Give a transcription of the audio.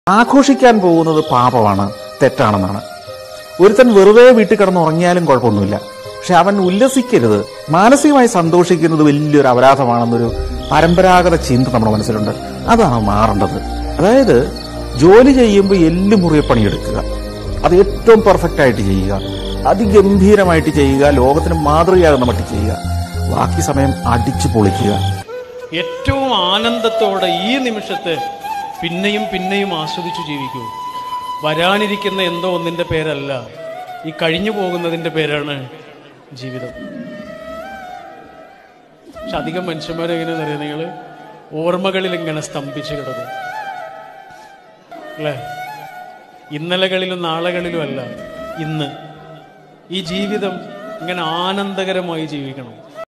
ആഘോഷിക്കാൻ പോകുന്നത് പാപമാണ് തെറ്റാണെന്നാണ് ഒരുത്തൻ വെറുതെ വീട്ടിൽ കിടന്ന് ഉറങ്ങിയാലും കുഴപ്പമൊന്നുമില്ല പക്ഷെ അവൻ ഉല്ലസിക്കരുത് മാനസികമായി സന്തോഷിക്കുന്നത് വലിയൊരു അപരാധമാണെന്നൊരു പരമ്പരാഗത ചിന്ത നമ്മുടെ മനസ്സിലുണ്ട് അതാണ് മാറേണ്ടത് അതായത് ജോലി ചെയ്യുമ്പോൾ എല്ലും മുറിയെ പണിയെടുക്കുക അത് ഏറ്റവും പെർഫെക്റ്റ് ആയിട്ട് ചെയ്യുക അതിഗംഭീരമായിട്ട് ചെയ്യുക ലോകത്തിന് മാതൃകയാകുന്ന മട്ടിൽ ചെയ്യുക ബാക്കി സമയം അടിച്ചു പൊളിക്കുക ഏറ്റവും ആനന്ദത്തോടെ ഈ നിമിഷത്തെ പിന്നെയും പിന്നെയും ആസ്വദിച്ചു ജീവിക്കൂ വരാനിരിക്കുന്ന എന്തോ ഒന്നിൻ്റെ പേരല്ല ഈ കഴിഞ്ഞു പോകുന്നതിൻ്റെ പേരാണ് ജീവിതം പക്ഷെ അധികം മനുഷ്യന്മാരെങ്ങനെയാണെന്ന് അറിയാം നിങ്ങൾ ഓർമ്മകളിൽ ഇങ്ങനെ സ്തംഭിച്ച് കിടക്കും അല്ലേ ഇന്നലകളിലും നാളെകളിലും അല്ല ഇന്ന് ഈ ജീവിതം ഇങ്ങനെ ആനന്ദകരമായി ജീവിക്കണം